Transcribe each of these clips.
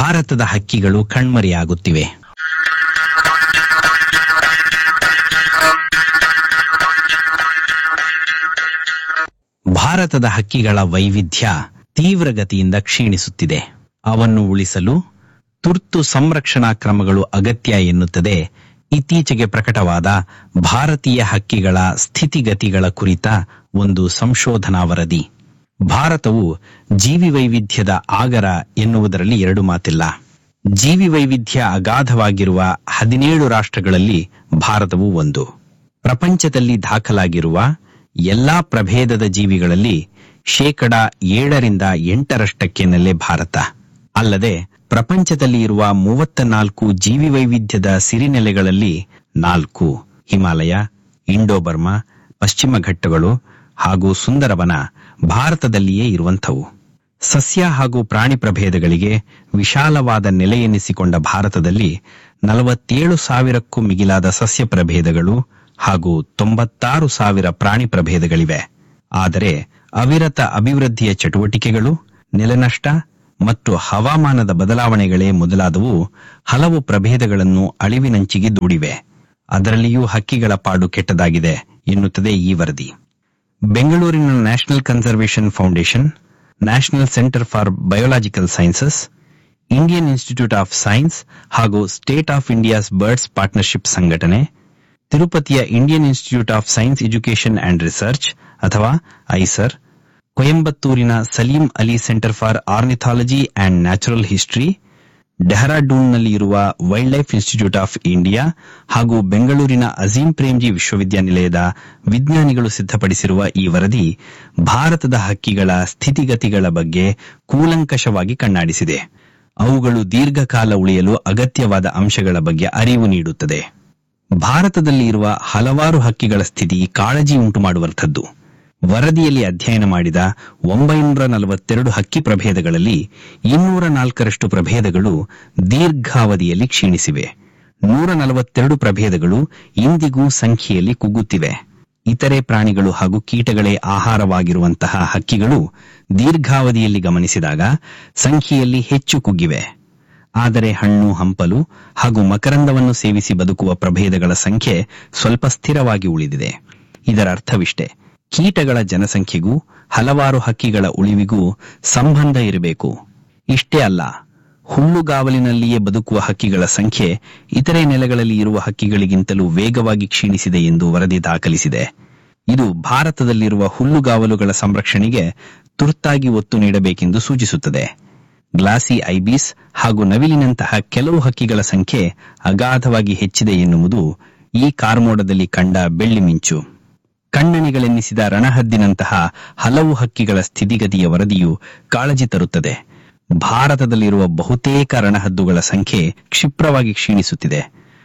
ಭಾರತದ ಹಕ್ಕಿಗಳು ಕಣ್ಮರೆಯಾಗುತ್ತಿವೆ ಭಾರತದ ಹಕ್ಕಿಗಳ ವೈವಿಧ್ಯ ತೀವ್ರಗತಿಯಿಂದ ಕ್ಷೀಣಿಸುತ್ತಿದೆ ಅವನ್ನು ಉಳಿಸಲು ತುರ್ತು ಸಂರಕ್ಷಣಾ ಕ್ರಮಗಳು ಅಗತ್ಯ ಎನ್ನುತ್ತದೆ ಇತ್ತೀಚೆಗೆ ಪ್ರಕಟವಾದ ಭಾರತೀಯ ಹಕ್ಕಿಗಳ ಸ್ಥಿತಿಗತಿಗಳ ಕುರಿತ ಒಂದು ಸಂಶೋಧನಾ ವರದಿ ಭಾರತವು ಜೀವಿ ವೈವಿಧ್ಯದ ಆಗರ ಎನ್ನುವುದರಲ್ಲಿ ಎರಡು ಮಾತಿಲ್ಲ ಜೀವಿ ವೈವಿಧ್ಯ ಅಗಾಧವಾಗಿರುವ ಹದಿನೇಳು ರಾಷ್ಟ್ರಗಳಲ್ಲಿ ಭಾರತವು ಒಂದು ಪ್ರಪಂಚದಲ್ಲಿ ದಾಖಲಾಗಿರುವ ಎಲ್ಲಾ ಪ್ರಭೇದದ ಜೀವಿಗಳಲ್ಲಿ ಶೇಕಡ ಏಳರಿಂದ ಎಂಟರಷ್ಟಕ್ಕೆ ನೆಲೆ ಭಾರತ ಅಲ್ಲದೆ ಪ್ರಪಂಚದಲ್ಲಿ ಇರುವ ಮೂವತ್ತ ನಾಲ್ಕು ಜೀವಿ ವೈವಿಧ್ಯದ ಸಿರಿನೆಲೆಗಳಲ್ಲಿ ನಾಲ್ಕು ಹಿಮಾಲಯ ಇಂಡೋಬರ್ಮಾ ಪಶ್ಚಿಮ ಘಟ್ಟಗಳು ಹಾಗೂ ಸುಂದರವನ ಭಾರತದಲ್ಲಿಯೇ ಇರುವಂಥವು ಸಸ್ಯ ಹಾಗೂ ಪ್ರಾಣಿ ಪ್ರಭೇದಗಳಿಗೆ ವಿಶಾಲವಾದ ನೆಲೆ ಎನ್ನಿಸಿಕೊಂಡ ಭಾರತದಲ್ಲಿ ನಲವತ್ತೇಳು ಸಾವಿರಕ್ಕೂ ಮಿಗಿಲಾದ ಸಸ್ಯ ಪ್ರಭೇದಗಳು ಹಾಗೂ ತೊಂಬತ್ತಾರು ಸಾವಿರ ಪ್ರಾಣಿ ಪ್ರಭೇದಗಳಿವೆ ಆದರೆ ಅವಿರತ ಅಭಿವೃದ್ಧಿಯ ಚಟುವಟಿಕೆಗಳು ನೆಲನಷ್ಟ ಮತ್ತು ಹವಾಮಾನದ ಬದಲಾವಣೆಗಳೇ ಮೊದಲಾದವು ಹಲವು ಪ್ರಭೇದಗಳನ್ನು ಅಳಿವಿನಂಚಿಗೆ ದೂಡಿವೆ ಅದರಲ್ಲಿಯೂ ಹಕ್ಕಿಗಳ ಪಾಡು ಕೆಟ್ಟದಾಗಿದೆ ಎನ್ನುತ್ತದೆ ಈ ವರದಿ ಬೆಂಗಳೂರಿನ national conservation foundation national centre for biological sciences Indian institute of science ಹಾಗೂ state of India's birds partnership ಸಂಘಟನೆ ತಿರುಪತಿಯ Indian institute of science education and research ಅಥವಾ ಐಸರ್ ಕೊಯಂಬತ್ತೂರಿನ Salim Ali centre for ornithology and natural history ಡೆಹರಾಡೂನ್ನಲ್ಲಿ ಇರುವ wildlife institute of India ಹಾಗೂ ಬೆಂಗಳೂರಿನ ಅಜೀಂ ಪ್ರೇಮ್ಜಿ ವಿಶ್ವವಿದ್ಯಾನಿಲಯದ ವಿಜ್ಞಾನಿಗಳು ಸಿದ್ಧಪಡಿಸಿರುವ ಈ ವರದಿ ಭಾರತದ ಹಕ್ಕಿಗಳ ಸ್ಥಿತಿಗತಿಗಳ ಬಗ್ಗೆ ಕೂಲಂಕಷವಾಗಿ ಕಣ್ಣಾಡಿಸಿದೆ ಅವುಗಳು ದೀರ್ಘಕಾಲ ಉಳಿಯಲು ಅಗತ್ಯವಾದ ಅಂಶಗಳ ಬಗ್ಗೆ ಅರಿವು ನೀಡುತ್ತದೆ ಭಾರತದಲ್ಲಿ ಇರುವ ಹಲವಾರು ಹಕ್ಕಿಗಳ ಸ್ಥಿತಿ ಕಾಳಜಿ ಉಂಟು ಮಾಡುವಂಥದ್ದು ವರದಿಯಲ್ಲಿ ಅಧ್ಯಯನ ಮಾಡಿದ ಒಂಬೈನೂರ ನಲವತ್ತೆರಡು ಹಕ್ಕಿ ಪ್ರಭೇದಗಳಲ್ಲಿ ಇನ್ನೂರ ನಾಲ್ಕರಷ್ಟು ಪ್ರಭೇದಗಳು ದೀರ್ಘಾವಧಿಯಲ್ಲಿ ಕ್ಷೀಣಿಸಿವೆ ನೂರ ನಲವತ್ತೆರಡು ಪ್ರಭೇದಗಳು ಇಂದಿಗೂ ಸಂಖ್ಯೆಯಲ್ಲಿ ಕುಗ್ಗುತ್ತಿವೆ ಇತರೆ ಪ್ರಾಣಿಗಳು ಹಾಗೂ ಕೀಟಗಳೇ ಆಹಾರವಾಗಿರುವಂತಹ ಹಕ್ಕಿಗಳು ದೀರ್ಘಾವಧಿಯಲ್ಲಿ ಗಮನಿಸಿದಾಗ ಸಂಖ್ಯೆಯಲ್ಲಿ ಹೆಚ್ಚು ಕುಗ್ಗಿವೆ ಆದರೆ ಹಣ್ಣು ಹಂಪಲು ಹಾಗೂ ಮಕರಂದವನ್ನು ಸೇವಿಸಿ ಬದುಕುವ ಪ್ರಭೇದಗಳ ಸಂಖ್ಯೆ ಸ್ವಲ್ಪ ಸ್ಥಿರವಾಗಿ ಉಳಿದಿದೆ ಇದರ ಅರ್ಥವಿಷ್ಟೇ ಕೀಟಗಳ ಜನಸಂಖ್ಯೆಗೂ ಹಲವಾರು ಹಕ್ಕಿಗಳ ಉಳಿವಿಗೂ ಸಂಬಂಧ ಇರಬೇಕು ಇಷ್ಟೇ ಅಲ್ಲ ಹುಲ್ಲುಗಾವಲಿನಲ್ಲಿಯೇ ಬದುಕುವ ಹಕ್ಕಿಗಳ ಸಂಖ್ಯೆ ಇತರೆ ನೆಲೆಗಳಲ್ಲಿ ಇರುವ ಹಕ್ಕಿಗಳಿಗಿಂತಲೂ ವೇಗವಾಗಿ ಕ್ಷೀಣಿಸಿದೆ ಎಂದು ವರದಿ ದಾಖಲಿಸಿದೆ ಇದು ಭಾರತದಲ್ಲಿರುವ ಹುಲ್ಲುಗಾವಲುಗಳ ಸಂರಕ್ಷಣೆಗೆ ತುರ್ತಾಗಿ ಒತ್ತು ನೀಡಬೇಕೆಂದು ಸೂಚಿಸುತ್ತದೆ ಗ್ಲಾಸಿ ಐಬೀಸ್ ಹಾಗೂ ನವಿಲಿನಂತಹ ಕೆಲವು ಹಕ್ಕಿಗಳ ಸಂಖ್ಯೆ ಅಗಾಧವಾಗಿ ಹೆಚ್ಚಿದೆ ಎನ್ನುವುದು ಈ ಕಾರ್ಮೋಡದಲ್ಲಿ ಕಂಡ ಬೆಳ್ಳಿ ಮಿಂಚು ಕಣ್ಣಣಿಗಳೆನ್ನಿಸಿದ ರಣಹದ್ದಿನಂತಹ ಹಲವು ಹಕ್ಕಿಗಳ ಸ್ಥಿತಿಗತಿಯ ವರದಿಯು ಕಾಳಜಿ ತರುತ್ತದೆ ಭಾರತದಲ್ಲಿರುವ ಬಹುತೇಕ ರಣಹದ್ದುಗಳ ಸಂಖ್ಯೆ ಕ್ಷಿಪ್ರವಾಗಿ ಕ್ಷೀಣಿಸುತ್ತಿದೆ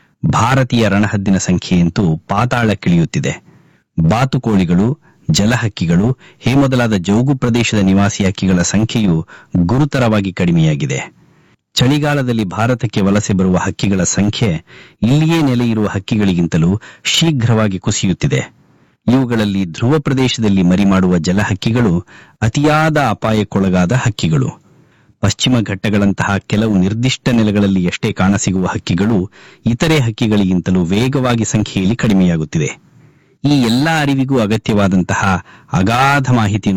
ಭಾರತೀಯ ರಣಹದ್ದಿನ ಸಂಖ್ಯೆಯಂತೂ ಪಾತಾಳಕ್ಕಿಳಿಯುತ್ತಿದೆ ಬಾತುಕೋಳಿಗಳು ಜಲಹಕ್ಕಿಗಳು ಹೇ ಮೊದಲಾದ ಜೌಗು ಪ್ರದೇಶದ ನಿವಾಸಿ ಹಕ್ಕಿಗಳ ಸಂಖ್ಯೆಯು ಗುರುತರವಾಗಿ ಕಡಿಮೆಯಾಗಿದೆ ಚಳಿಗಾಲದಲ್ಲಿ ಭಾರತಕ್ಕೆ ವಲಸೆ ಬರುವ ಹಕ್ಕಿಗಳ ಸಂಖ್ಯೆ ಇಲ್ಲಿಯೇ ನೆಲೆಯಿರುವ ಹಕ್ಕಿಗಳಿಗಿಂತಲೂ ಶೀಘ್ರವಾಗಿ ಕುಸಿಯುತ್ತಿದೆ ಇವುಗಳಲ್ಲಿ ಧ್ರುವ ಪ್ರದೇಶದಲ್ಲಿ ಮರಿಮಾಡುವ ಜಲಹಕ್ಕಿಗಳು ಅತಿಯಾದ ಅಪಾಯಕ್ಕೊಳಗಾದ ಹಕ್ಕಿಗಳು ಪಶ್ಚಿಮ ಘಟ್ಟಗಳಂತಹ ಕೆಲವು ನಿರ್ದಿಷ್ಟ ನೆಲೆಗಳಲ್ಲಿ ಎಷ್ಟೇ ಕಾಣಸಿಗುವ ಹಕ್ಕಿಗಳು ಇತರೆ ಹಕ್ಕಿಗಳಿಗಿಂತಲೂ ವೇಗವಾಗಿ ಸಂಖ್ಯೆಯಲ್ಲಿ ಕಡಿಮೆಯಾಗುತ್ತಿದೆ ಈ ಎಲ್ಲಾ ಅರಿವಿಗೂ ಅಗತ್ಯವಾದಂತಹ ಅಗಾಧ ಮಾಹಿತಿ